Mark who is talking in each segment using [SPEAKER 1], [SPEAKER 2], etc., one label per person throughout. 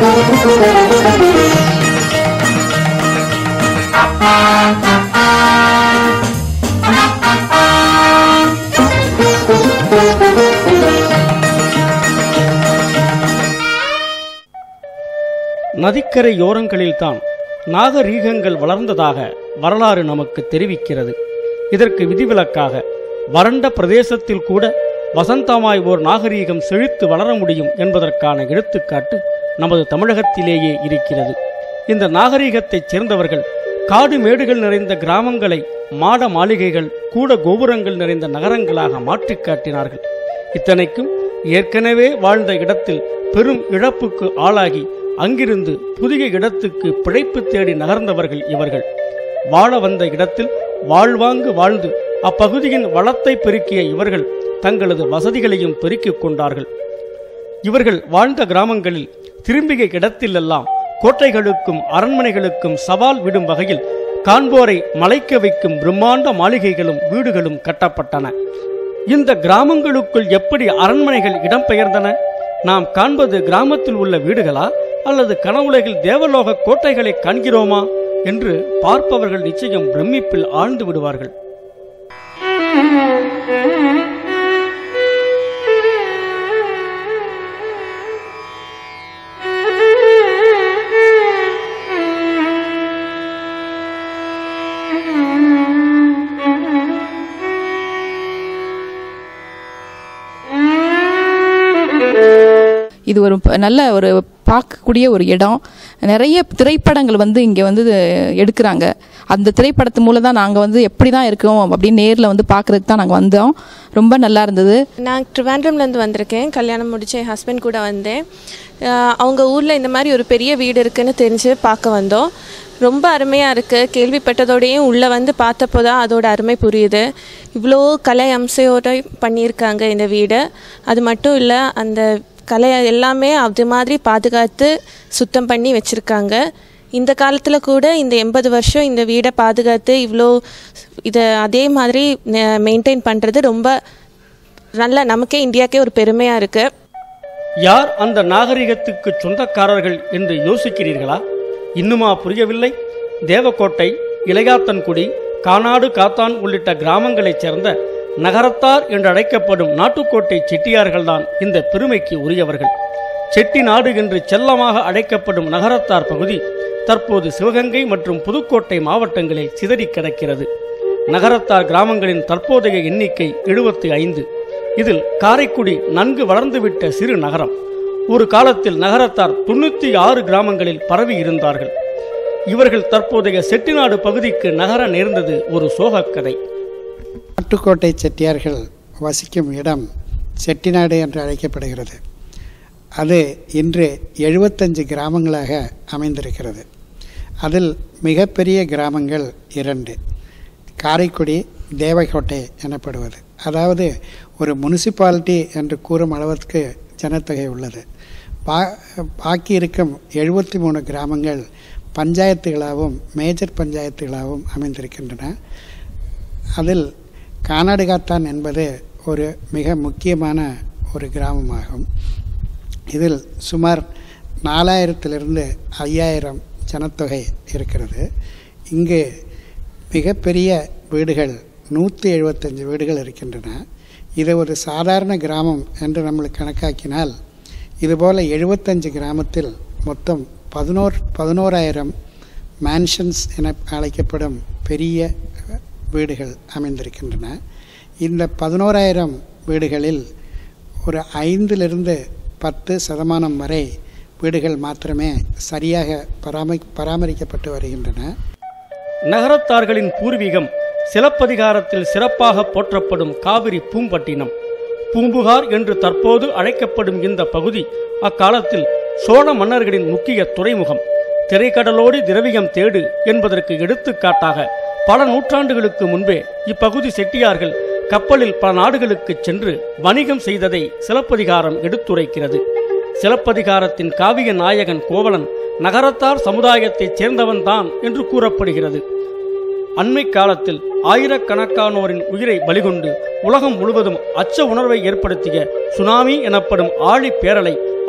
[SPEAKER 1] நதிக்கரையோரங்களில்தான் நாகரீகங்கள் வளர்ந்ததாக வரலாறு நமக்கு தெரிவிக்கிறது இதற்கு விதிவிலக்காக வறண்ட பிரதேசத்தில் கூட வசந்தமாய் ஓர் நாகரீகம் செழித்து வளர முடியும் என்பதற்கான எடுத்துக்காட்டு நமது தமிழகத்திலேயே இருக்கிறது இந்த நாகரீகத்தைச் சேர்ந்தவர்கள் காடு மேடுகள் நிறைந்த கிராமங்களை மாட மாளிகைகள் கூட கோபுரங்கள் நிறைந்த நகரங்களாக மாற்றிக் காட்டினார்கள் இத்தனைக்கும் ஏற்கனவே வாழ்ந்த இடத்தில் பெரும் இழப்புக்கு ஆளாகி அங்கிருந்து புதிய இடத்துக்கு பிழைப்பு தேடி நகர்ந்தவர்கள் இவர்கள் வாழ வந்த இடத்தில் வாழ்வாங்கு வாழ்ந்து அப்பகுதியின் வளத்தை பெருக்கிய இவர்கள் தங்களது வசதிகளையும் பெருக்கிக் கொண்டார்கள் இவர்கள் வாழ்ந்த கிராமங்களில் திரும்பிய இடத்திலெல்லாம் கோட்டைகளுக்கும் அரண்மனைகளுக்கும் சவால் விடும் வகையில் காண்போரை மலைக்க வைக்கும் பிரம்மாண்ட மாளிகைகளும் வீடுகளும் கட்டப்பட்டன இந்த கிராமங்களுக்குள் எப்படி அரண்மனைகள் இடம்பெயர்ந்தன நாம் காண்பது கிராமத்தில் உள்ள வீடுகளா அல்லது கனவுலகில் தேவலோக கோட்டைகளை காண்கிறோமா என்று பார்ப்பவர்கள் நிச்சயம் பிரமிப்பில் ஆழ்ந்து விடுவார்கள்
[SPEAKER 2] இது ஒரு ப- நல்ல ஒரு பார்க்கக்கூடிய ஒரு இடம் நிறைய திரைப்படங்கள் வந்து இங்கே வந்து எடுக்கிறாங்க அந்த திரைப்படத்து மூலம் தான் நாங்கள் வந்து எப்படி தான் இருக்கோம் அப்படின்னு நேரில் வந்து பார்க்குறதுக்கு தான் நாங்கள் வந்தோம் ரொம்ப நல்லா இருந்தது
[SPEAKER 3] நான் ட்ரிவாண்ட்ரம்லேருந்து வந்திருக்கேன் கல்யாணம் முடிச்சு என் ஹஸ்பண்ட் கூட வந்தேன் அஹ் அவங்க ஊரில் இந்த மாதிரி ஒரு பெரிய வீடு இருக்குன்னு தெரிஞ்சு பார்க்க வந்தோம் ரொம்ப அருமையாக இருக்குது கேள்விப்பட்டதோடையும் உள்ளே வந்து பார்த்தப்போ தான் அதோட அருமை புரியுது இவ்வளோ கலை அம்சையோட பண்ணியிருக்காங்க இந்த வீடு அது மட்டும் இல்லை அந்த கலை எல்லாமே அது மாதிரி பாதுகாத்து சுத்தம் பண்ணி வச்சுருக்காங்க இந்த காலத்தில் கூட இந்த எண்பது வருஷம் இந்த வீடை பாதுகாத்து இவ்வளோ இதை அதே மாதிரி மெயின்டைன் பண்ணுறது ரொம்ப நல்ல நமக்கே இந்தியாக்கே ஒரு பெருமையாக இருக்குது
[SPEAKER 1] யார் அந்த நாகரிகத்துக்கு சொந்தக்காரர்கள் என்று யோசிக்கிறீர்களா இன்னுமா புரியவில்லை தேவக்கோட்டை இளையாத்தன்குடி கானாடு காத்தான் உள்ளிட்ட கிராமங்களைச் சேர்ந்த நகரத்தார் என்று அழைக்கப்படும் நாட்டுக்கோட்டை செட்டியார்கள்தான் இந்த பெருமைக்கு உரியவர்கள் செட்டிநாடு என்று செல்லமாக அழைக்கப்படும் நகரத்தார் பகுதி தற்போது சிவகங்கை மற்றும் புதுக்கோட்டை மாவட்டங்களில் சிதறி கிடக்கிறது நகரத்தார் கிராமங்களின் தற்போதைய எண்ணிக்கை எழுபத்தி ஐந்து இதில் காரைக்குடி நன்கு வளர்ந்துவிட்ட சிறு நகரம் ஒரு காலத்தில் நகரத்தார் தொண்ணூற்றி ஆறு கிராமங்களில் பரவி இருந்தார்கள் இவர்கள் தற்போதைய செட்டிநாடு பகுதிக்கு நகர நேர்ந்தது ஒரு சோகக் கதை
[SPEAKER 4] நாட்டுக்கோட்டை செட்டியார்கள் வசிக்கும் இடம் செட்டிநாடு என்று அழைக்கப்படுகிறது அது இன்று எழுபத்தஞ்சு கிராமங்களாக அமைந்திருக்கிறது அதில் மிகப்பெரிய கிராமங்கள் இரண்டு காரைக்குடி தேவக்கோட்டை எனப்படுவது அதாவது ஒரு முனிசிபாலிட்டி என்று கூறும் அளவிற்கு ஜனத்தொகை உள்ளது பா பாக்கி இருக்கும் எழுபத்தி மூணு கிராமங்கள் பஞ்சாயத்துகளாகவும் மேஜர் பஞ்சாயத்துகளாகவும் அமைந்திருக்கின்றன அதில் கானாடுகாத்தான் என்பது ஒரு மிக முக்கியமான ஒரு கிராமமாகும் இதில் சுமார் நாலாயிரத்திலிருந்து ஐயாயிரம் ஜனத்தொகை இருக்கிறது இங்கு மிகப்பெரிய வீடுகள் நூற்றி எழுபத்தஞ்சு வீடுகள் இருக்கின்றன இது ஒரு சாதாரண கிராமம் என்று நம்மளுக்கு கணக்காக்கினால் இதுபோல் எழுபத்தஞ்சு கிராமத்தில் மொத்தம் பதினோர் பதினோராயிரம் மேன்ஷன்ஸ் என அழைக்கப்படும் பெரிய வீடுகள் அமைந்திருக்கின்றன இந்த பதினோராயிரம் வீடுகளில் ஒரு ஐந்திலிருந்து பத்து சதமானம் வரை வீடுகள் மாத்திரமே சரியாக பராமரி பராமரிக்கப்பட்டு வருகின்றன
[SPEAKER 1] நகரத்தார்களின் பூர்வீகம் சிலப்பதிகாரத்தில் சிறப்பாக போற்றப்படும் காவிரி பூம்பட்டினம் பூம்புகார் என்று தற்போது அழைக்கப்படும் இந்த பகுதி அக்காலத்தில் சோழ மன்னர்களின் முக்கிய துறைமுகம் திரைக்கடலோடி திரவியம் தேடு என்பதற்கு எடுத்துக்காட்டாக பல நூற்றாண்டுகளுக்கு முன்பே இப்பகுதி செட்டியார்கள் கப்பலில் பல நாடுகளுக்கு சென்று வணிகம் செய்ததை சிலப்பதிகாரம் எடுத்துரைக்கிறது சிலப்பதிகாரத்தின் காவிய நாயகன் கோவலன் நகரத்தார் சமுதாயத்தைச் சேர்ந்தவன்தான் என்று கூறப்படுகிறது அண்மை காலத்தில் ஆயிரக்கணக்கானோரின் உயிரை பலிகொண்டு உலகம் முழுவதும் அச்ச உணர்வை ஏற்படுத்திய சுனாமி எனப்படும் ஆழி பேரலை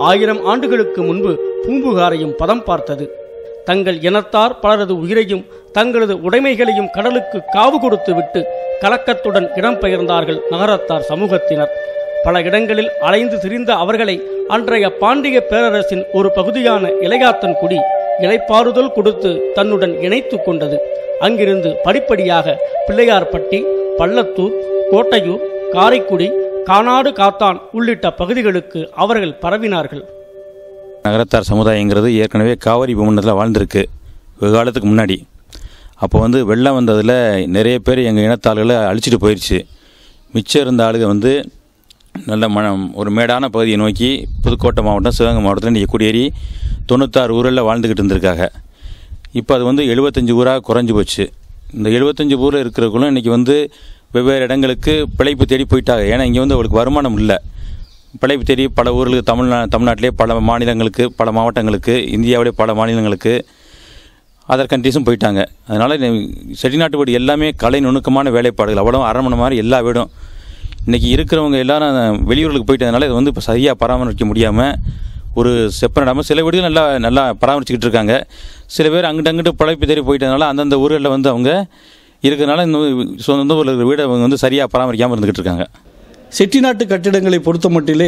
[SPEAKER 1] ஆயிரம் ஆண்டுகளுக்கு முன்பு பூம்புகாரையும் பதம் பார்த்தது தங்கள் இனத்தார் பலரது உயிரையும் தங்களது உடைமைகளையும் கடலுக்கு காவு கொடுத்து விட்டு கலக்கத்துடன் இடம்பெயர்ந்தார்கள் நகரத்தார் சமூகத்தினர் பல இடங்களில் அலைந்து திரிந்த அவர்களை அன்றைய பாண்டிய பேரரசின் ஒரு பகுதியான இளையாத்தன்குடி இலைப்பாறுதல் கொடுத்து தன்னுடன் இணைத்து கொண்டது அங்கிருந்து படிப்படியாக பிள்ளையார்பட்டி பள்ளத்தூர் கோட்டையூர் காரைக்குடி கானாடு காத்தான் உள்ளிட்ட பகுதிகளுக்கு அவர்கள் பரவினார்கள்
[SPEAKER 5] நகரத்தார் சமுதாயங்கிறது ஏற்கனவே காவிரி பூமண்டலத்தில் வாழ்ந்திருக்கு வெகு காலத்துக்கு முன்னாடி அப்போ வந்து வெள்ளம் வந்ததில் நிறைய பேர் எங்கள் இனத்தாளுகளை அழிச்சிட்டு போயிடுச்சு மிச்சம் இருந்த ஆளுங்க வந்து நல்ல மனம் ஒரு மேடான பகுதியை நோக்கி புதுக்கோட்டை மாவட்டம் சிவகங்கை மாவட்டத்தில் இன்றைக்கி குடியேறி தொண்ணூத்தாறு ஊரில் வாழ்ந்துக்கிட்டு இருந்திருக்காங்க இப்போ அது வந்து எழுபத்தஞ்சு ஊராக குறைஞ்சி போச்சு இந்த எழுபத்தஞ்சு ஊரில் இருக்கிறவங்களும் இன்றைக்கி வந்து வெவ்வேறு இடங்களுக்கு பிழைப்பு தேடி போயிட்டாங்க ஏன்னா இங்கே வந்து அவங்களுக்கு வருமானம் இல்லை பிழைப்பு தேடி பல ஊர்களுக்கு தமிழ்நா தமிழ்நாட்டிலே பல மாநிலங்களுக்கு பல மாவட்டங்களுக்கு இந்தியாவிலே பல மாநிலங்களுக்கு அதர் கண்ட்ரீஸும் போயிட்டாங்க அதனால் செட்டிநாட்டு வீடு எல்லாமே கலை நுணுக்கமான வேலைப்பாடுகள் அவ்வளோ அரண்மனை மாதிரி எல்லா வீடும் இன்றைக்கி இருக்கிறவங்க எல்லாரும் வெளியூர்களுக்கு போயிட்டதுனால இது வந்து இப்போ சரியாக பராமரிக்க முடியாமல் ஒரு செப்பனிடாமல் சில வீடுகள் நல்லா நல்லா பராமரிச்சுக்கிட்டு இருக்காங்க சில பேர் அங்கிட்டு அங்கிட்டு பிழைப்பு தேடி போயிட்டதுனால அந்தந்த ஊர்களில் வந்து அவங்க இருக்கிறதுனால இந்த சொந்த ஊரில் இருக்கிற வீடை அவங்க வந்து சரியாக பராமரிக்காமல் இருந்துக்கிட்டு இருக்காங்க
[SPEAKER 6] செட்டிநாட்டு கட்டிடங்களை பொறுத்த மட்டிலே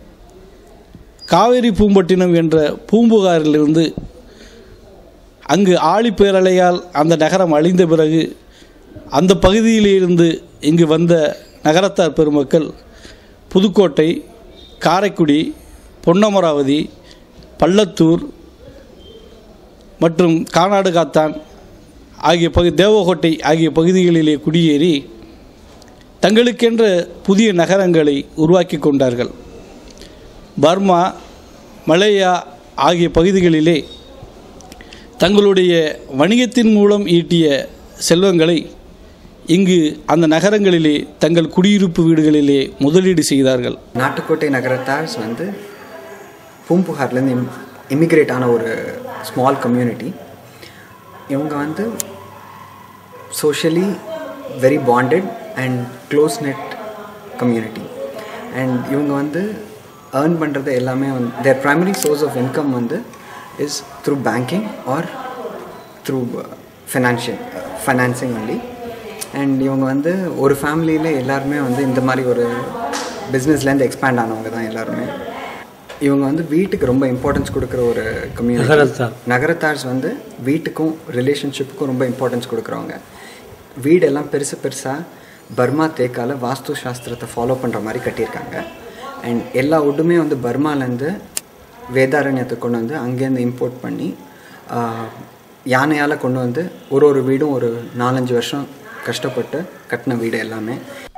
[SPEAKER 6] காவேரி பூம்பட்டினம் என்ற பூம்புகாரிலிருந்து அங்கு ஆழிப்பேரலையால் அந்த நகரம் அழிந்த பிறகு அந்த பகுதியிலிருந்து இங்கு வந்த நகரத்தார் பெருமக்கள் புதுக்கோட்டை காரைக்குடி பொன்னமராவதி பள்ளத்தூர் மற்றும் கானாடு காத்தான் ஆகிய பகு தேவகோட்டை ஆகிய பகுதிகளிலே குடியேறி தங்களுக்கென்ற புதிய நகரங்களை உருவாக்கி கொண்டார்கள் பர்மா மலேயா ஆகிய பகுதிகளிலே தங்களுடைய வணிகத்தின் மூலம் ஈட்டிய செல்வங்களை இங்கு அந்த நகரங்களிலே தங்கள் குடியிருப்பு வீடுகளிலே முதலீடு செய்தார்கள்
[SPEAKER 7] நாட்டுக்கோட்டை நகரத்தார்ஸ் வந்து பூம்புகார்லேருந்து இம் இமிக்ரேட் ஆன ஒரு ஸ்மால் கம்யூனிட்டி இவங்க வந்து socially very bonded and close net community and இவங்க வந்து ஏர்ன் பண்ணுறது எல்லாமே வந்து their primary source of income வந்து is through banking or through financial financing only and இவங்க வந்து ஒரு ஃபேமிலியில் எல்லாருமே வந்து இந்த மாதிரி ஒரு பிஸ்னஸ்லேருந்து எக்ஸ்பேண்ட் ஆனவங்க தான் எல்லாருமே இவங்க வந்து வீட்டுக்கு ரொம்ப இம்பார்ட்டன்ஸ் கொடுக்குற ஒரு கம்யூனிட்டி
[SPEAKER 1] நகரத்தார்.
[SPEAKER 7] நகரத்தார்ஸ் வந்து வீட்டுக்கும் ரிலேஷன்ஷிப்புக்கும் ரொம்ப இம்பார்ட்டன்ஸ் கொடுக்குறவங்க வீடெல்லாம் பெருசு பெருசாக பர்மா தேக்கால வாஸ்து சாஸ்திரத்தை ஃபாலோ பண்ணுற மாதிரி கட்டியிருக்காங்க அண்ட் எல்லா வுட்டுமே வந்து பர்மாலேருந்து வேதாரண்யத்தை கொண்டு வந்து அங்கேருந்து இம்போர்ட் பண்ணி ஆஹ், யானையால் கொண்டு வந்து ஒரு ஒரு வீடும் ஒரு நாலஞ்சு வருஷம் கஷ்டப்பட்டு கட்டின வீடு எல்லாமே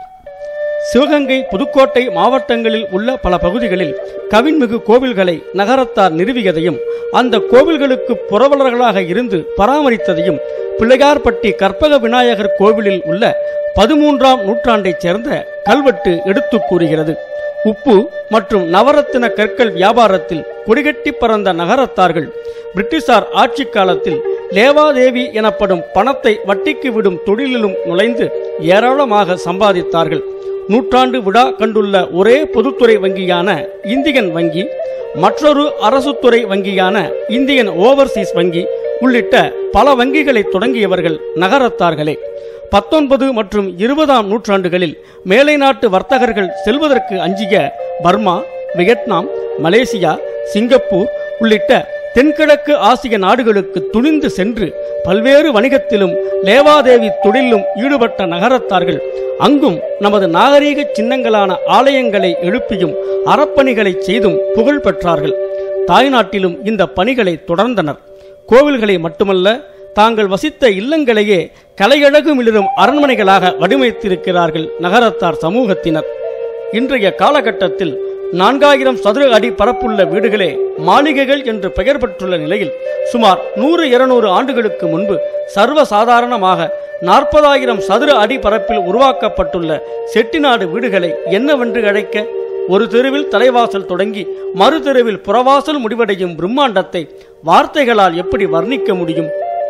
[SPEAKER 1] சிவகங்கை புதுக்கோட்டை மாவட்டங்களில் உள்ள பல பகுதிகளில் கவின்மிகு கோவில்களை நகரத்தார் நிறுவியதையும் அந்த கோவில்களுக்கு புரவலர்களாக இருந்து பராமரித்ததையும் பிள்ளையார்பட்டி கற்பக விநாயகர் கோவிலில் உள்ள பதிமூன்றாம் நூற்றாண்டைச் சேர்ந்த கல்வெட்டு எடுத்துக் கூறுகிறது உப்பு மற்றும் நவரத்தின கற்கள் வியாபாரத்தில் கொடிகட்டி பறந்த நகரத்தார்கள் பிரிட்டிஷார் ஆட்சி காலத்தில் லேவாதேவி எனப்படும் பணத்தை வட்டிக்கு விடும் தொழிலிலும் நுழைந்து ஏராளமாக சம்பாதித்தார்கள் நூற்றாண்டு விழா கண்டுள்ள ஒரே பொதுத்துறை வங்கியான இந்தியன் வங்கி மற்றொரு அரசுத்துறை வங்கியான இந்தியன் ஓவர்சீஸ் வங்கி உள்ளிட்ட பல வங்கிகளை தொடங்கியவர்கள் நகரத்தார்களே பத்தொன்பது மற்றும் இருபதாம் நூற்றாண்டுகளில் மேலை நாட்டு வர்த்தகர்கள் செல்வதற்கு அஞ்சிய பர்மா வியட்நாம் மலேசியா சிங்கப்பூர் உள்ளிட்ட தென்கிழக்கு ஆசிய நாடுகளுக்கு துணிந்து சென்று பல்வேறு வணிகத்திலும் லேவாதேவி தொழிலும் ஈடுபட்ட நகரத்தார்கள் அங்கும் நமது நாகரீக சின்னங்களான ஆலயங்களை எழுப்பியும் அறப்பணிகளை செய்தும் புகழ் பெற்றார்கள் தாய்நாட்டிலும் இந்த பணிகளை தொடர்ந்தனர் கோவில்களை மட்டுமல்ல தாங்கள் வசித்த இல்லங்களையே கலையழகு மிளிரும் அரண்மனைகளாக வடிவமைத்திருக்கிறார்கள் நகரத்தார் சமூகத்தினர் இன்றைய காலகட்டத்தில் நான்காயிரம் சதுர அடி பரப்புள்ள வீடுகளே மாளிகைகள் என்று பெயர் பெற்றுள்ள நிலையில் சுமார் நூறு இருநூறு ஆண்டுகளுக்கு முன்பு சர்வசாதாரணமாக நாற்பதாயிரம் சதுர அடி பரப்பில் உருவாக்கப்பட்டுள்ள செட்டிநாடு வீடுகளை என்னவென்று அழைக்க ஒரு தெருவில் தலைவாசல் தொடங்கி மறு தெருவில் புறவாசல் முடிவடையும் பிரம்மாண்டத்தை வார்த்தைகளால் எப்படி வர்ணிக்க முடியும்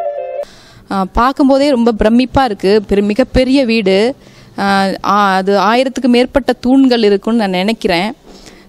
[SPEAKER 2] ஆ, பார்க்கும்போதே ரொம்ப பிரமிப்பாக இருக்குது பெரு மிகப்பெரிய வீடு ஆ, ஆ, அது ஆயிரத்துக்கு மேற்பட்ட தூண்கள் இருக்குன்னு நான் நினைக்கிறேன்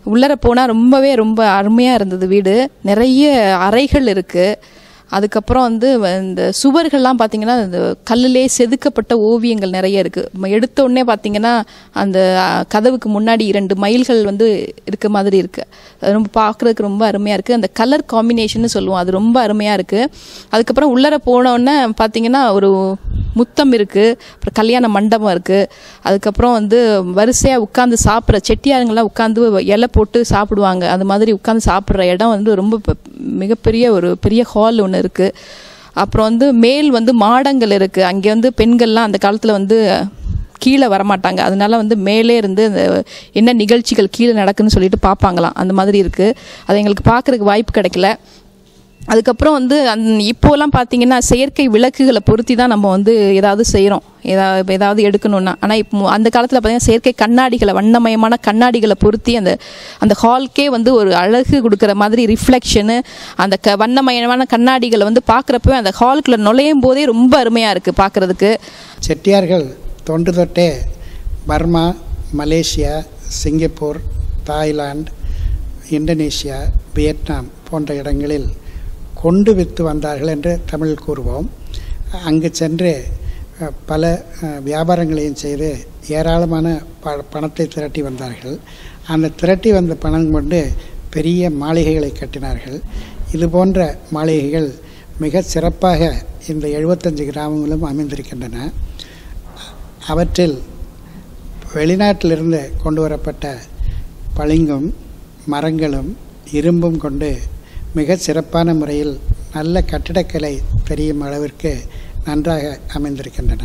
[SPEAKER 2] உள்ளர போனால் ரொம்பவே ரொம்ப அருமையாக இருந்தது வீடு நிறைய அறைகள் இருக்குது அதுக்கப்புறம் வந்து வ- இந்த சுவர்கள்லாம் பார்த்தீங்கன்னா இந்த கல்லிலே செதுக்கப்பட்ட ஓவியங்கள் நிறைய இருக்குது எடுத்த உடனே பார்த்தீங்கன்னா அந்த அ, கதவுக்கு முன்னாடி இரண்டு மயில்கள் வந்து இருக்க மாதிரி இருக்குது அது ரொம்ப பார்க்குறதுக்கு ரொம்ப அருமையாக இருக்குது அந்த கலர் காம்பினேஷன் சொல்லுவோம் அது ரொம்ப அருமையாக இருக்குது அதுக்கப்புறம் உள்ளர போன உடனே பார்த்தீங்கன்னா ஒரு முத்தம் இருக்குது அப்புறம் கல்யாண மண்டபம் இருக்குது அதுக்கப்புறம் வந்து வரிசையாக உட்காந்து சாப்பிட்ற செட்டியாருங்கெல்லாம் உட்காந்து இலை போட்டு சாப்பிடுவாங்க அது மாதிரி உட்காந்து சாப்பிட்ற இடம் வந்து ரொம்ப பெ- மிகப்பெரிய ஒரு பெரிய ஹால் ஒன்று இருக்குது அப்புறம் வந்து மேல் வந்து மாடங்கள் இருக்குது அங்கே வந்து பெண்கள்லாம் அந்த காலத்தில் வந்து கீழே வரமாட்டாங்க அதனால வந்து மேலே இருந்து அந்த என்ன நிகழ்ச்சிகள் கீழே நடக்குன்னு சொல்லிட்டு பார்ப்பாங்களாம் அந்த மாதிரி இருக்குது அது எங்களுக்கு பார்க்குறதுக்கு வாய்ப்பு கிடைக்கல அதுக்கப்புறம் வந்து அந் இப்போலாம் பார்த்தீங்கன்னா செயற்கை விளக்குகளை பொருத்தி தான் நம்ம வந்து ஏதாவது செய்கிறோம் ஏதாவது ஏதாவது எடுக்கணும்னா ஆனால் இப்போ அந்த காலத்தில் பார்த்தீங்கன்னா செயற்கை கண்ணாடிகளை வண்ணமயமான கண்ணாடிகளை பொருத்தி அந்த அந்த ஹால்க்கே வந்து ஒரு அழகு கொடுக்குற மாதிரி ரிஃப்ளெக்ஷனு அந்த க வண்ணமயமான கண்ணாடிகளை வந்து பார்க்குறப்பவே அந்த ஹாலுக்குள்ளே நுழையும் போதே ரொம்ப அருமையாக இருக்குது பார்க்குறதுக்கு
[SPEAKER 4] செட்டியார்கள் தொன்று தொட்டே Burma Malaysia Singapore Thailand Indonesia Vietnam போன்ற இடங்களில் கொண்டு வித்து வந்தார்கள் என்று தமிழ் கூறுவோம் அங்கு சென்று அஹ், பல அஹ், வியாபாரங்களையும் செய்து ஏராளமான ப பணத்தை திரட்டி வந்தார்கள் அந்த திரட்டி வந்த பணம் கொண்டு பெரிய மாளிகைகளை கட்டினார்கள் இது போன்ற மாளிகைகள் மிக சிறப்பாக இந்த எழுபத்தஞ்சு கிராமங்களும் அமைந்திருக்கின்றன அவற்றில் வெளிநாட்டிலிருந்து கொண்டு வரப்பட்ட பளிங்கும் மரங்களும் இரும்பும் கொண்டு மிக சிறப்பான முறையில் நல்ல கட்டிடக்கலை தெரியும் அளவிற்கு நன்றாக அமைந்திருக்கின்றன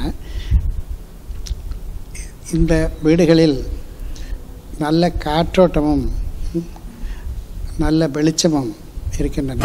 [SPEAKER 4] இந்த வீடுகளில் நல்ல காற்றோட்டமும் நல்ல வெளிச்சமும் இருக்கின்றன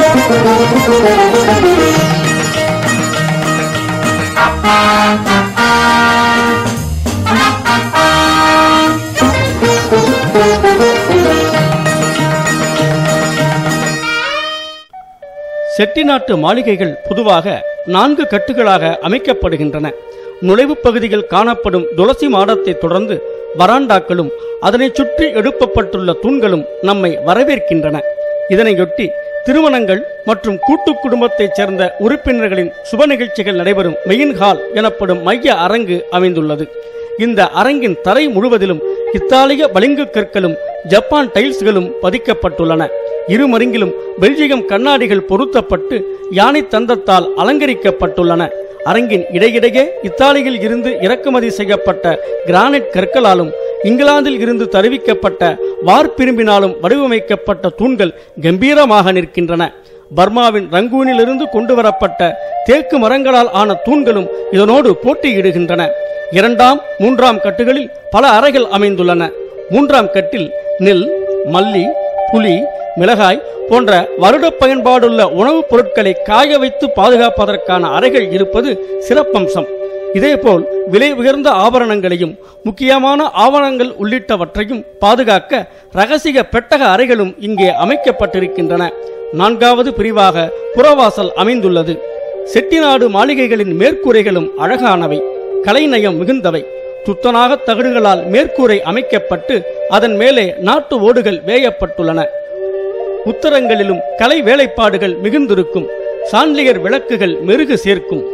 [SPEAKER 1] செட்டிநாட்டு மாளிகைகள் பொதுவாக நான்கு கட்டுகளாக அமைக்கப்படுகின்றன நுழைவுப் பகுதியில் காணப்படும் துளசி மாடத்தை தொடர்ந்து வராண்டாக்களும் அதனைச் சுற்றி எழுப்பப்பட்டுள்ள தூண்களும் நம்மை வரவேற்கின்றன இதனையொட்டி திருமணங்கள் மற்றும் கூட்டு குடும்பத்தைச் சேர்ந்த உறுப்பினர்களின் சுப நிகழ்ச்சிகள் நடைபெறும் மெயின் ஹால் எனப்படும் மைய அரங்கு அமைந்துள்ளது இந்த அரங்கின் தரை முழுவதிலும் இத்தாலிய பளிங்கு கற்களும் ஜப்பான் டைல்ஸ்களும் பதிக்கப்பட்டுள்ளன இருமருங்கிலும் பெல்ஜியம் கண்ணாடிகள் பொருத்தப்பட்டு யானை தந்தத்தால் அலங்கரிக்கப்பட்டுள்ளன அரங்கின் இடையிடையே இத்தாலியில் இருந்து இறக்குமதி செய்யப்பட்ட கிரானைட் கற்களாலும் இங்கிலாந்தில் இருந்து தருவிக்கப்பட்ட வார்ப்பிரும்பினாலும் வடிவமைக்கப்பட்ட தூண்கள் கம்பீரமாக நிற்கின்றன பர்மாவின் ரங்கூனிலிருந்து கொண்டு வரப்பட்ட தேக்கு மரங்களால் ஆன தூண்களும் இதனோடு போட்டியிடுகின்றன இரண்டாம் மூன்றாம் கட்டுகளில் பல அறைகள் அமைந்துள்ளன மூன்றாம் கட்டில் நெல் மல்லி புளி மிளகாய் போன்ற வருட பயன்பாடுள்ள உணவுப் பொருட்களை காய வைத்து பாதுகாப்பதற்கான அறைகள் இருப்பது சிறப்பம்சம் இதேபோல் விலை உயர்ந்த ஆபரணங்களையும் முக்கியமான ஆவணங்கள் உள்ளிட்டவற்றையும் பாதுகாக்க ரகசிய பெட்டக அறைகளும் இங்கே அமைக்கப்பட்டிருக்கின்றன நான்காவது பிரிவாக புறவாசல் அமைந்துள்ளது செட்டிநாடு மாளிகைகளின் மேற்கூரைகளும் அழகானவை கலைநயம் மிகுந்தவை துத்தநாக தகடுகளால் மேற்கூரை அமைக்கப்பட்டு அதன் மேலே நாட்டு ஓடுகள் வேயப்பட்டுள்ளன உத்தரங்களிலும் கலை வேலைப்பாடுகள் மிகுந்திருக்கும் சான்லியர் விளக்குகள் மெருகு சேர்க்கும்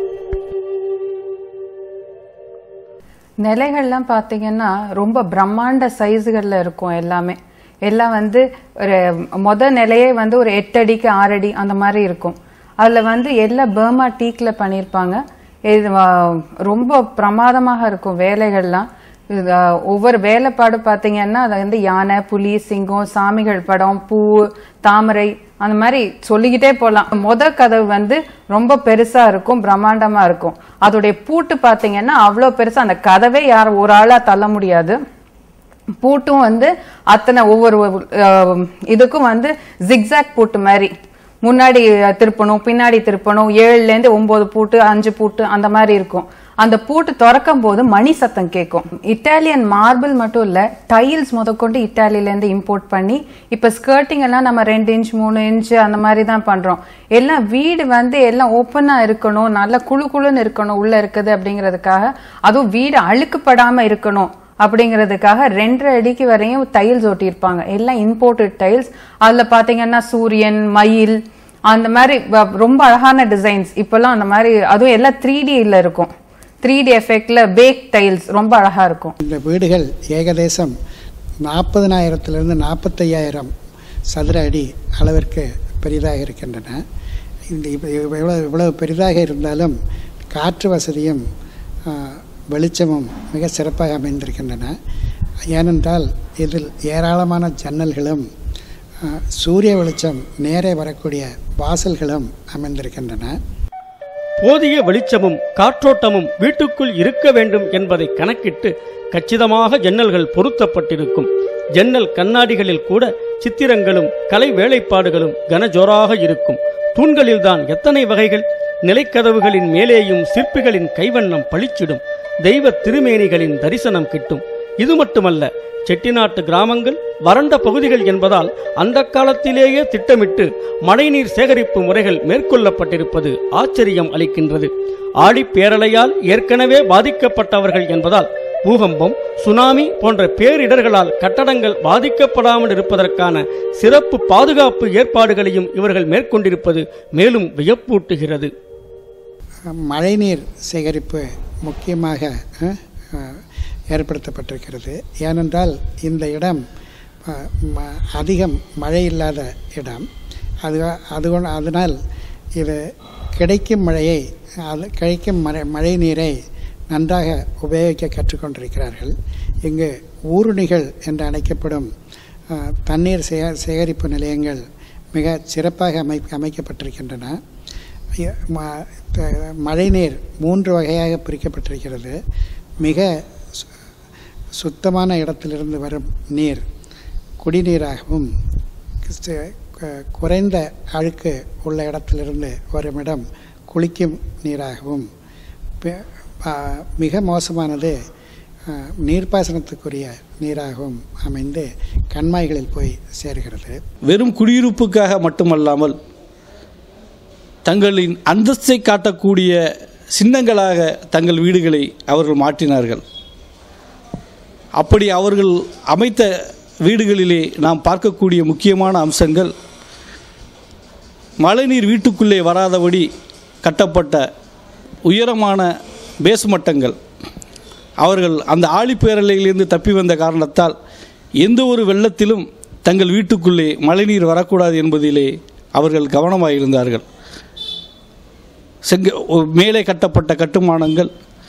[SPEAKER 8] நிலைகள்லாம் பார்த்தீங்கன்னா ரொம்ப பிரம்மாண்ட சைஸுகளில் இருக்கும் எல்லாமே எல்லாம் வந்து ஒரு மொத நிலையே வந்து ஒரு எட்டு அடிக்கு ஆறு அடி அந்த மாதிரி இருக்கும் அதில் வந்து எல்லாம் பர்மா டீக்கில் பண்ணியிருப்பாங்க இது ஆ, ரொம்ப பிரமாதமாக இருக்கும் வேலைகள்லாம் இது, ஆ, ஒவ்வொரு வேலைப்பாடு பார்த்தீங்கன்னா அது வந்து யானை புலி சிங்கம் சாமிகள் படம் பூ தாமரை அந்த மாதிரி சொல்லிக்கிட்டே போகலாம் மொத கதவு வந்து ரொம்ப பெருசா இருக்கும் பிரம்மாண்டமா இருக்கும் அதோடைய பூட்டு பார்த்தீங்கன்னா அவ்வளோ பெருசா அந்த கதவே யாரும் ஒரு ஆளா தள்ள முடியாது பூட்டும் வந்து அத்தனை ஒவ்வொரு அஹ், இதுக்கும் வந்து ஜிக்ஸாக் பூட்டு மாதிரி முன்னாடி திருப்பணும் பின்னாடி திருப்பணும் ஏழுல இருந்து ஒன்பது பூட்டு அஞ்சு பூட்டு அந்த மாதிரி இருக்கும் அந்த பூட்டு திறக்கும் போது மணி சத்தம் கேட்கும் இட்டாலியன் மார்பிள் மட்டும் இல்ல டைல்ஸ் முதற்கொண்டு இட்டாலியில இருந்து இம்போர்ட் பண்ணி இப்ப ஸ்கர்ட்டிங் எல்லாம் நம்ம ரெண்டு இன்ச் மூணு இன்ச் அந்த மாதிரி தான் பண்றோம் எல்லாம் வீடு வந்து எல்லாம் ஓப்பனா இருக்கணும் நல்ல குளு குளுன்னு இருக்கணும் உள்ள இருக்குது அப்படிங்கிறதுக்காக அதுவும் வீடு அழுக்குப்படாம இருக்கணும் அப்படிங்கிறதுக்காக ரெண்டரை அடிக்கு வரையும் டைல்ஸ் ஒட்டியிருப்பாங்க எல்லாம் இம்போர்ட்டட் டைல்ஸ் அதில் பார்த்தீங்கன்னா சூரியன் மயில் அந்த மாதிரி வ- ரொம்ப அழகான டிசைன்ஸ் இப்போல்லாம் அந்த மாதிரி அதுவும் எல்லாம் த்ரீ டியில் இருக்கும் த்ரீ டி எஃபெக்ட்ல பேக் டைல்ஸ் ரொம்ப அழகா இருக்கும்
[SPEAKER 4] இந்த வீடுகள் ஏகதேசம் நாற்பதனாயிரத்திலிருந்து நாற்பத்தையாயிரம் சதுர அடி அளவிற்கு பெரிதாக இருக்கின்றன இந்த இப்ப இவ்வளவு இவ்வளவு பெரிதாக இருந்தாலும் காற்று வசதியும் ஆ, வெளிச்சமும் மிக சிறப்பாக அமைந்திருக்கின்றன ஏனென்றால் இதில் ஏராளமான ஜன்னல்களும் ஆ, சூரிய வெளிச்சம் நேரே வரக்கூடிய வாசல்களும் அமைந்திருக்கின்றன
[SPEAKER 1] போதிய வெளிச்சமும் காற்றோட்டமும் வீட்டுக்குள் இருக்க வேண்டும் என்பதை கணக்கிட்டு கச்சிதமாக ஜன்னல்கள் பொருத்தப்பட்டிருக்கும் ஜன்னல் கண்ணாடிகளில் கூட சித்திரங்களும் கலை வேலைப்பாடுகளும் கனஜோராக இருக்கும் தூண்களில்தான் எத்தனை வகைகள் நிலைக்கதவுகளின் மேலேயும் சிற்பிகளின் கைவண்ணம் பளிச்சிடும் தெய்வ திருமேனிகளின் தரிசனம் கிட்டும் இது மட்டுமல்ல செட்டிநாட்டு கிராமங்கள் வறண்ட பகுதிகள் என்பதால் அந்த காலத்திலேயே திட்டமிட்டு மழைநீர் சேகரிப்பு முறைகள் மேற்கொள்ளப்பட்டிருப்பது ஆச்சரியம் அளிக்கின்றது ஆழிப்பேரலையால் ஏற்கனவே பாதிக்கப்பட்டவர்கள் என்பதால் பூகம்பம் சுனாமி போன்ற பேரிடர்களால் கட்டடங்கள் பாதிக்கப்படாமல் இருப்பதற்கான சிறப்பு பாதுகாப்பு ஏற்பாடுகளையும் இவர்கள் மேற்கொண்டிருப்பது மேலும் வியப்பூட்டுகிறது
[SPEAKER 4] மழைநீர் சேகரிப்பு முக்கியமாக அஹ், அஹ், ஏற்படுத்தப்பட்டிருக்கிறது ஏனென்றால் இந்த இடம் அஹ், ம- அதிகம் மழை இல்லாத இடம் அது அது அதனால் இது கிடைக்கும் மழையை அது கிடைக்கும் மழை மழை நீரை நன்றாக உபயோகிக்க கற்றுக்கொண்டிருக்கிறார்கள் இங்கு ஊருணிகள் என்று அழைக்கப்படும் அஹ், தண்ணீர் சேக சேகரிப்பு நிலையங்கள் மிக சிறப்பாக அமை அமைக்கப்பட்டிருக்கின்றன இ- ம- த- மழைநீர் மூன்று வகையாக பிரிக்கப்பட்டிருக்கிறது மிக சு- சுத்தமான இடத்திலிருந்து வரும் நீர் குடிநீராகவும் சு- கு- குறைந்த அழுக்கு உள்ள இடத்திலிருந்து வரும் இடம் குளிக்கும் நீராகவும் பி- ஆ, மிக மோசமானது ஆ, நீர்ப்பாசனத்துக்குரிய நீராகவும் அமைந்து கண்மாய்களில் போய் சேர்கிறது
[SPEAKER 6] வெறும் குடியிருப்புக்காக மட்டுமல்லாமல் தங்களின் அந்தஸ்தை காட்டக்கூடிய சின்னங்களாக தங்கள் வீடுகளை அவர்கள் மாற்றினார்கள் அப்படி அவர்கள் அமைத்த வீடுகளிலே நாம் பார்க்கக்கூடிய முக்கியமான அம்சங்கள் மழைநீர் வீட்டுக்குள்ளே வராதபடி கட்டப்பட்ட உயரமான பேஸ்மட்டங்கள் அவர்கள் அந்த ஆழிப்பேரலையிலிருந்து தப்பி வந்த காரணத்தால் எந்த ஒரு வெள்ளத்திலும் தங்கள் வீட்டுக்குள்ளே மழைநீர் வரக்கூடாது என்பதிலே அவர்கள் கவனமாக இருந்தார்கள் செங்க ஒ- மேலே கட்டப்பட்ட கட்டுமானங்கள்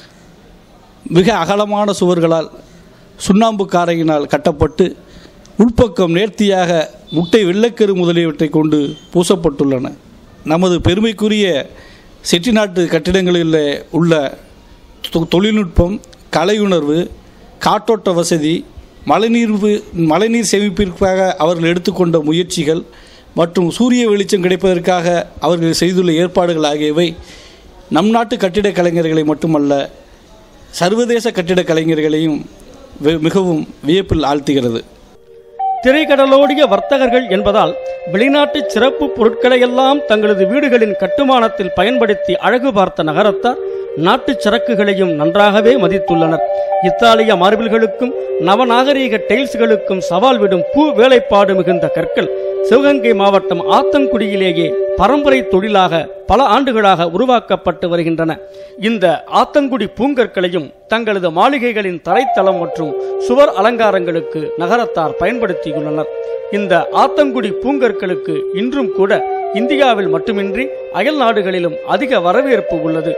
[SPEAKER 6] மிக அகலமான சுவர்களால் சுண்ணாம்பு காரையினால் கட்டப்பட்டு உள்பக்கம் நேர்த்தியாக முட்டை வெள்ளைக்கரு முதலியவற்றை கொண்டு பூசப்பட்டுள்ளன நமது பெருமைக்குரிய செட்டிநாட்டு கட்டிடங்களில் உள்ள தொ- தொழில்நுட்பம் கலையுணர்வு காற்றோட்ட வசதி மழைநீர் மழைநீர் சேமிப்பிற்காக அவர்கள் எடுத்துக்கொண்ட முயற்சிகள் மற்றும் சூரிய வெளிச்சம் கிடைப்பதற்காக அவர்கள் செய்துள்ள ஏற்பாடுகள் ஆகியவை நம் நாட்டு கட்டிடக் கலைஞர்களை மட்டுமல்ல சர்வதேச கட்டிடக் கலைஞர்களையும் வெ- மிகவும் வியப்பில் ஆழ்த்துகிறது
[SPEAKER 1] திரைக்கடலோடிய வர்த்தகர்கள் என்பதால் வெளிநாட்டு சிறப்பு பொருட்களையெல்லாம் தங்களது வீடுகளின் கட்டுமானத்தில் பயன்படுத்தி அழகு பார்த்த நகரத்தார் நாட்டுச் சரக்குகளையும் நன்றாகவே மதித்துள்ளனர் இத்தாலிய மார்பிள்களுக்கும் நவநாகரீக டைல்ஸ்களுக்கும் சவால் விடும் பூ வேலைப்பாடு மிகுந்த கற்கள் சிவகங்கை மாவட்டம் ஆத்தங்குடியிலேயே பரம்பரை தொழிலாக பல ஆண்டுகளாக உருவாக்கப்பட்டு வருகின்றன இந்த ஆத்தங்குடி பூங்கற்களையும் தங்களது மாளிகைகளின் தரைத்தளம் மற்றும் சுவர் அலங்காரங்களுக்கு நகரத்தார் பயன்படுத்தியுள்ளனர் இந்த ஆத்தங்குடி பூங்கற்களுக்கு இன்றும் கூட இந்தியாவில் மட்டுமின்றி அயல் நாடுகளிலும் அதிக வரவேற்பு உள்ளது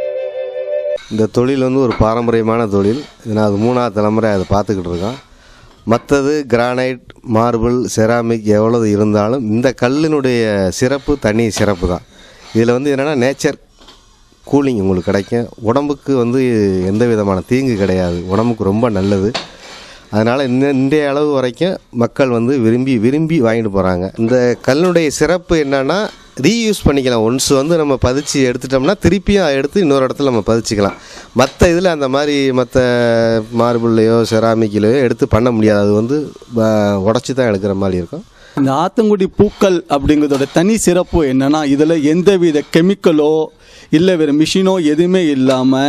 [SPEAKER 9] இந்த தொழில் வந்து ஒரு பாரம்பரியமான தொழில் இது நான் அது மூணாவது தலைமுறை அதை பார்த்துக்கிட்டு இருக்கோம் மற்றது கிரானைட் மார்பிள் செராமிக் எவ்வளவு இருந்தாலும் இந்த கல்லினுடைய சிறப்பு தனி சிறப்பு தான் இதில் வந்து என்னென்னா நேச்சர் கூலிங் உங்களுக்கு கிடைக்கும் உடம்புக்கு வந்து எந்த விதமான தீங்கு கிடையாது உடம்புக்கு ரொம்ப நல்லது அதனால் இந்த இன்றைய அளவு வரைக்கும் மக்கள் வந்து விரும்பி விரும்பி வாங்கிட்டு போகிறாங்க இந்த கல்லுடைய சிறப்பு என்னன்னா ரீயூஸ் பண்ணிக்கலாம் ஒன்ஸ் வந்து நம்ம பதிச்சு எடுத்துட்டோம்னா திருப்பியும் அதை எடுத்து இன்னொரு இடத்துல நம்ம பதிச்சுக்கலாம் மற்ற இதில் அந்த மாதிரி மற்ற மார்பிள்லையோ செராமிக்லையோ எடுத்து பண்ண முடியாது அது வந்து உடச்சி தான் எடுக்கிற மாதிரி இருக்கும்
[SPEAKER 10] இந்த ஆத்தங்குடி பூக்கள் அப்படிங்கிறதோட தனி சிறப்பு என்னன்னா இதில் எந்தவித கெமிக்கலோ இல்லை வேறு மிஷினோ எதுவுமே இல்லாமல்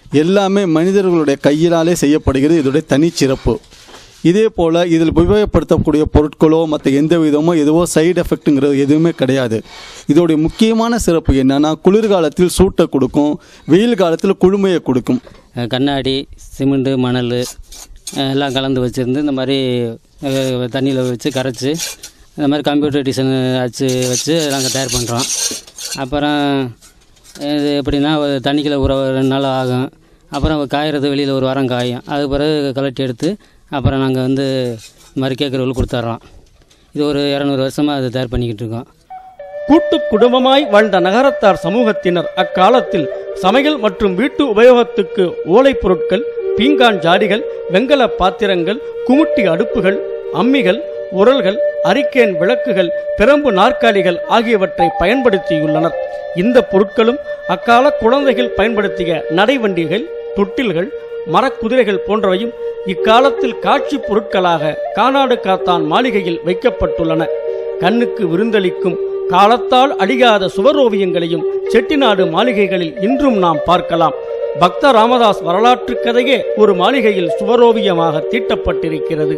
[SPEAKER 10] எல்லாமே மனிதர்களுடைய கையினாலே செய்யப்படுகிறது இதோடைய தனிச்சிறப்பு இதே போல் இதில் உபயோகப்படுத்தக்கூடிய பொருட்களோ மற்ற எந்த விதமோ எதுவோ சைடு எஃபெக்ட்டுங்கிறது எதுவுமே கிடையாது இதோடைய முக்கியமான சிறப்பு என்னன்னா குளிர்காலத்தில் சூட்டை கொடுக்கும் வெயில் காலத்தில் குளுமையை கொடுக்கும்
[SPEAKER 11] அஹ் கண்ணாடி சிமெண்ட்டு மணல் அஹ் எல்லாம் கலந்து வச்சுருந்து இந்த மாதிரி தண்ணியில் வச்சு கரைச்சி இந்த மாதிரி கம்ப்யூட்டர் டிசைன் அச்சு வச்சு நாங்கள் தயார் பண்ணுறோம் அப்புறம் இது எப்படின்னா ஒரு தண்ணிக்குள்ள ஊற ஒரு ரெண்டு நாள் ஆகும் அப்புறம் காயறது வெளியில் ஒரு வாரம் காயும் அது பிறகு கலட்டி எடுத்து அப்புறம் நாங்கள் வந்து இந்த மாதிரி கேட்குறவங்களுக்கு கொடுத்துட்றோம் இது ஒரு இரநூறு வருஷமாக அதை தயார் பண்ணிக்கிட்டு இருக்கோம்
[SPEAKER 1] கூட்டு குடும்பமாய் வாழ்ந்த நகரத்தார் சமூகத்தினர் அக்காலத்தில் சமையல் மற்றும் வீட்டு உபயோகத்துக்கு ஓலைப் பொருட்கள் பீங்கான் ஜாடிகள் வெங்கல பாத்திரங்கள் குமுட்டி அடுப்புகள் அம்மிகள் உரல்கள் அரிக்கேன் விளக்குகள் பிரம்பு நாற்காலிகள் ஆகியவற்றை பயன்படுத்தியுள்ளனர் இந்த பொருட்களும் அக்கால குழந்தைகள் பயன்படுத்திய நடைவண்டிகள் தொட்டில்கள் மரக்குதிரைகள் போன்றவையும் இக்காலத்தில் காட்சி பொருட்களாக கானாடு காத்தான் மாளிகையில் வைக்கப்பட்டுள்ளன கண்ணுக்கு விருந்தளிக்கும் காலத்தால் அழியாத சுவரோவியங்களையும் செட்டிநாடு மாளிகைகளில் இன்றும் நாம் பார்க்கலாம் பக்த ராமதாஸ் வரலாற்றுக் கதையே ஒரு மாளிகையில் சுவரோவியமாக தீட்டப்பட்டிருக்கிறது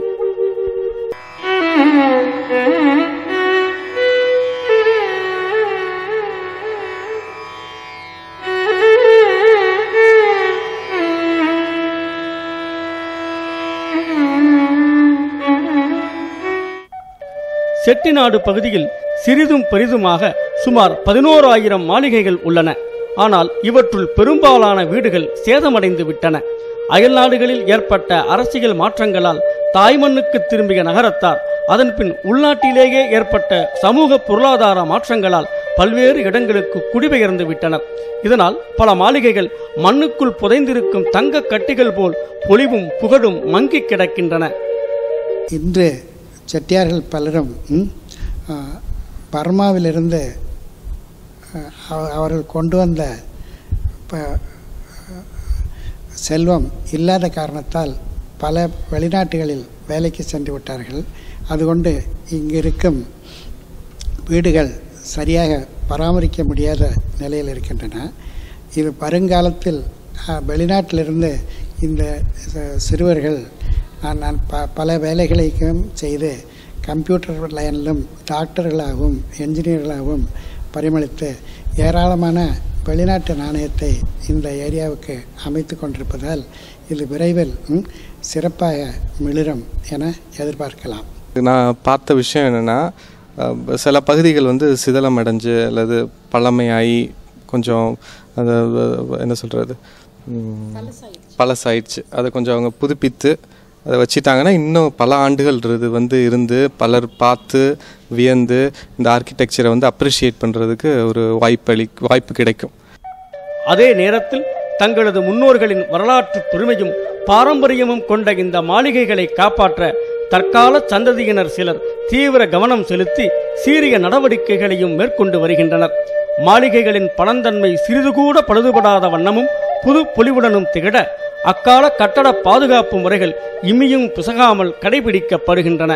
[SPEAKER 1] செட்டிநாடு பகுதியில் சிறிதும் பெரிதுமாக சுமார் பதினோராயிரம் மாளிகைகள் உள்ளன ஆனால் இவற்றுள் பெரும்பாலான வீடுகள் சேதமடைந்து விட்டன அயல்நாடுகளில் ஏற்பட்ட அரசியல் மாற்றங்களால் தாய்மண்ணுக்கு திரும்பிய நகரத்தார் அதன்பின் உள்நாட்டிலேயே ஏற்பட்ட சமூக பொருளாதார மாற்றங்களால் பல்வேறு இடங்களுக்கு குடிபெயர்ந்து விட்டனர் இதனால் பல மாளிகைகள் மண்ணுக்குள் புதைந்திருக்கும் தங்க கட்டிகள் போல் பொலிவும் புகழும் மங்கிக் கிடக்கின்றன
[SPEAKER 4] இன்று செட்டியார்கள் பலரும் ம், ஆ, பர்மாவிலிருந்து ஆ, அவ- அவர்கள் கொண்டு வந்த ப- செல்வம் இல்லாத காரணத்தால் பல வெளிநாட்டுகளில் வேலைக்கு சென்று விட்டார்கள் அதுகொண்டு இங்கு இருக்கும் வீடுகள் சரியாக பராமரிக்க முடியாத நிலையில் இருக்கின்றன இது வருங்காலத்தில் ஆ, வெளிநாட்டிலிருந்து இந்த ச- சிறுவர்கள் நான் நான் ப பல வேலைகளையும் செய்து கம்ப்யூட்டர் லைனிலும் டாக்டர்களாகவும் என்ஜினியர்களாகவும் பரிமளித்து ஏராளமான வெளிநாட்டு நாணயத்தை இந்த ஏரியாவுக்கு அமைத்து கொண்டிருப்பதால் இது விரைவில் ம், சிறப்பாக மிளிரும் என எதிர்பார்க்கலாம்
[SPEAKER 12] நான் பார்த்த விஷயம் என்னென்னா சில பகுதிகள் வந்து சிதலம் அடைஞ்சு அல்லது பழமையாகி கொஞ்சம் அந்த அஹ், என்ன சொல்கிறது பழசாயிடுச்சு அதை கொஞ்சம் அவங்க புதுப்பித்து அதை வச்சிட்டாங்கன்னா இன்னும் பல ஆண்டுகள் இது வந்து இருந்து பலர் பார்த்து வியந்து இந்த ஆர்கிடெக்சரை வந்து அப்ரிஷியேட் பண்ணுறதுக்கு ஒரு வாய்ப்பளி வாய்ப்பு கிடைக்கும்
[SPEAKER 1] அதே நேரத்தில் தங்களது முன்னோர்களின் வரலாற்று பெருமையும் பாரம்பரியமும் கொண்ட இந்த மாளிகைகளை காப்பாற்ற தற்கால சந்ததியினர் சிலர் தீவிர கவனம் செலுத்தி சீரிய நடவடிக்கைகளையும் மேற்கொண்டு வருகின்றனர் மாளிகைகளின் பழந்தன்மை சிறிது கூட பழுதுபடாத வண்ணமும் புது பொலிவுடனும் திகழ அக்கால கட்டட பாதுகாப்பு முறைகள் இம்மியும் பிசகாமல் கடைபிடிக்கப்படுகின்றன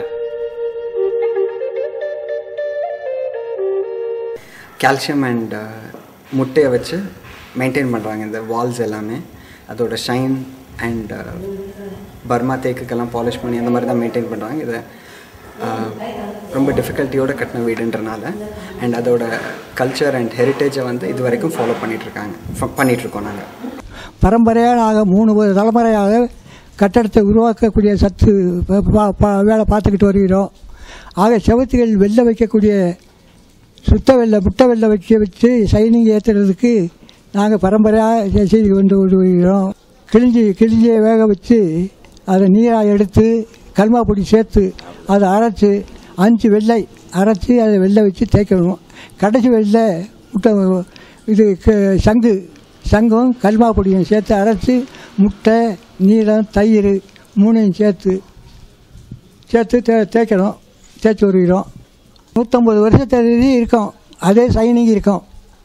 [SPEAKER 7] கால்சியம் அண்ட் முட்டையை வச்சு மெயின்டைன் பண்ணுறாங்க இந்த வால்ஸ் எல்லாமே அதோட ஷைன் அண்ட் பர்மா தேக்குக்கெல்லாம் பாலிஷ் பண்ணி அந்த மாதிரி தான் மெயின்டைன் பண்ணுறாங்க இதை அஹ், ரொம்ப டிஃபிகல்ட்டியோட கட்டின வீடுன்றனால அண்ட் அதோட கல்ச்சர் அண்ட் ஹெரிட்டேஜை வந்து இது வரைக்கும் ஃபாலோ பண்ணிகிட்ருக்காங்க பண்ணிகிட்ருக்கோம் நாங்கள்
[SPEAKER 13] பரம்பரையாக நாங்கள் மூணு ஒரு தலைமுறையாக கட்டடத்தை உருவாக்கக்கூடிய சத்து ப- ப- ப- வேலை பார்த்துக்கிட்டு வருகிறோம் ஆக செவத்துகள் வெளில வைக்கக்கூடிய சுத்த வெள்ளை முட்டை வெள்ளை வைக்க வச்சு சைனிங் ஏற்றுறதுக்கு நாங்கள் பரம்பரையாக செய்து கொண்டு வருகிறோம் கிழிஞ்சி கிழிஞ்சியை வேக வச்சு அதை நீராக எடுத்து கல்மா பொடி சேர்த்து அதை அரைச்சி அஞ்சு வெள்ளை அரைச்சி அதை வெள்ளை வச்சு தேய்க்கணும் கடைசி வெள்ளை முட்டை இது க- சங்கு சங்கம் கல்மா பொடியும் சேர்த்து அரைச்சி முட்டை நீளம் தயிர் மூணையும் சேர்த்து சேர்த்து தே தேய்க்கணும் தேய்ச்சி வருகிறோம் நூற்றம்பது வருஷத்ததி இருக்கும் அதே சைனிங் இருக்கும்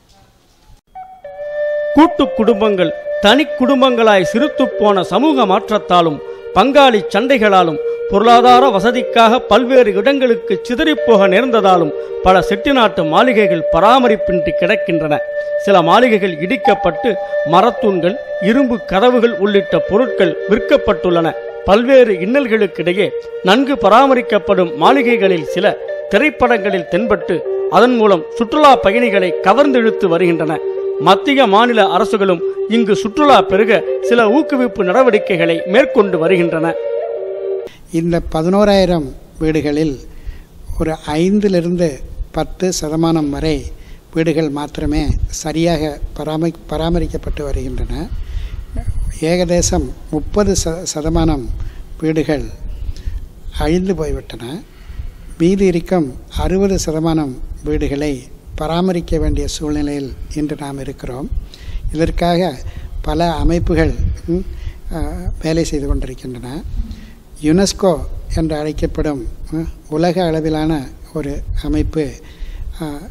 [SPEAKER 1] கூட்டு குடும்பங்கள் தனி குடும்பங்களாய் சிறுத்துப் போன சமூக மாற்றத்தாலும் பங்காளி சண்டைகளாலும் பொருளாதார வசதிக்காக பல்வேறு இடங்களுக்கு சிதறிப்போக நேர்ந்ததாலும் பல செட்டிநாட்டு மாளிகைகள் பராமரிப்பின்றி கிடக்கின்றன சில மாளிகைகள் இடிக்கப்பட்டு மரத்தூண்கள் இரும்பு கதவுகள் உள்ளிட்ட பொருட்கள் விற்கப்பட்டுள்ளன பல்வேறு இன்னல்களுக்கிடையே நன்கு பராமரிக்கப்படும் மாளிகைகளில் சில திரைப்படங்களில் தென்பட்டு அதன் மூலம் சுற்றுலா பயணிகளை கவர்ந்தெழுத்து வருகின்றன மத்திய மாநில அரசுகளும் இங்கு சுற்றுலா பெருக சில ஊக்குவிப்பு நடவடிக்கைகளை மேற்கொண்டு வருகின்றன
[SPEAKER 4] இந்த பதினோராயிரம் வீடுகளில் ஒரு ஐந்திலிருந்து பத்து சதமானம் வரை வீடுகள் மாத்திரமே சரியாக பராமரி பராமரிக்கப்பட்டு வருகின்றன ஏகதேசம் முப்பது ச சதமானம் வீடுகள் அழிந்து போய்விட்டன மீதி இருக்கும் அறுபது சதமானம் வீடுகளை பராமரிக்க வேண்டிய சூழ்நிலையில் இன்று நாம் இருக்கிறோம் இதற்காக பல அமைப்புகள் ம், அஹ், வேலை செய்து கொண்டிருக்கின்றன யுனெஸ்கோ என்று அழைக்கப்படும் ம், உலக அளவிலான ஒரு அமைப்பு அஹ்,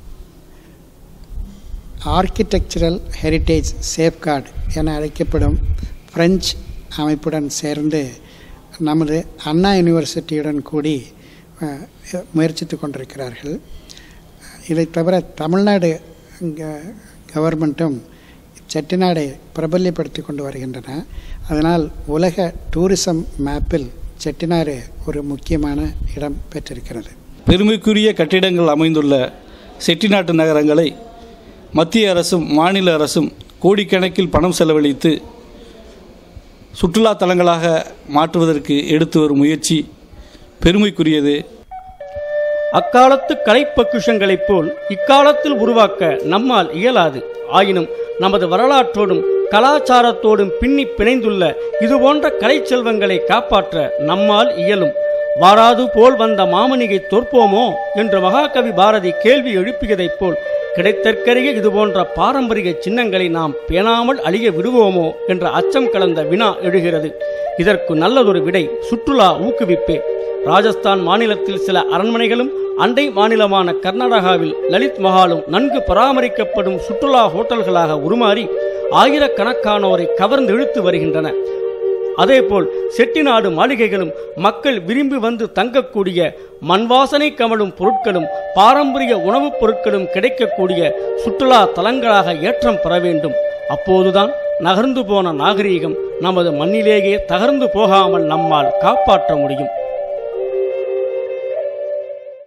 [SPEAKER 4] ஆர்கிடெக்சரல் ஹெரிட்டேஜ் சேஃப்கார்டு என அழைக்கப்படும் பிரெஞ்சு அமைப்புடன் சேர்ந்து நமது அண்ணா யூனிவர்சிட்டியுடன் கூடி அஹ், முயற்சித்து கொண்டிருக்கிறார்கள் இதை தவிர தமிழ்நாடு க- கவர்மெண்ட்டும் செட்டிநாடை பிரபல்யப்படுத்தி கொண்டு வருகின்றன அதனால் உலக டூரிசம் மேப்பில் செட்டிநாடு ஒரு முக்கியமான இடம் பெற்றிருக்கிறது
[SPEAKER 6] பெருமைக்குரிய கட்டிடங்கள் அமைந்துள்ள செட்டிநாட்டு நகரங்களை மத்திய அரசும் மாநில அரசும் கோடிக்கணக்கில் பணம் செலவழித்து சுற்றுலா தலங்களாக மாற்றுவதற்கு எடுத்து வரும் முயற்சி பெருமைக்குரியது
[SPEAKER 1] அக்காலத்து கலைப்பொக்கிஷங்களைப் போல் இக்காலத்தில் உருவாக்க நம்மால் இயலாது ஆயினும் நமது வரலாற்றோடும் கலாச்சாரத்தோடும் பின்னி பிணைந்துள்ள இதுபோன்ற கலைச் செல்வங்களை காப்பாற்ற நம்மால் இயலும் வாராது போல் வந்த மாமனிகை தோற்போமோ என்று மகாகவி பாரதி கேள்வி எழுப்பியதைப் போல் கிடைத்தற்கரிய இதுபோன்ற பாரம்பரிய சின்னங்களை நாம் பேணாமல் அழிய விடுவோமோ என்ற அச்சம் கலந்த வினா எழுகிறது இதற்கு நல்லதொரு விடை சுற்றுலா ஊக்குவிப்பே ராஜஸ்தான் மாநிலத்தில் சில அரண்மனைகளும் அண்டை மாநிலமான கர்நாடகாவில் லலித் மஹாலும் நன்கு பராமரிக்கப்படும் சுற்றுலா ஹோட்டல்களாக உருமாறி ஆயிரக்கணக்கானோரை கவர்ந்து இழுத்து வருகின்றன அதேபோல் செட்டிநாடு மாளிகைகளும் மக்கள் விரும்பி வந்து தங்கக்கூடிய மண்வாசனை கமழும் பொருட்களும் பாரம்பரிய உணவுப் பொருட்களும் கிடைக்கக்கூடிய சுற்றுலா தலங்களாக ஏற்றம் பெற வேண்டும் அப்போதுதான் நகர்ந்து போன நாகரீகம் நமது மண்ணிலேயே தகர்ந்து போகாமல் நம்மால் காப்பாற்ற முடியும்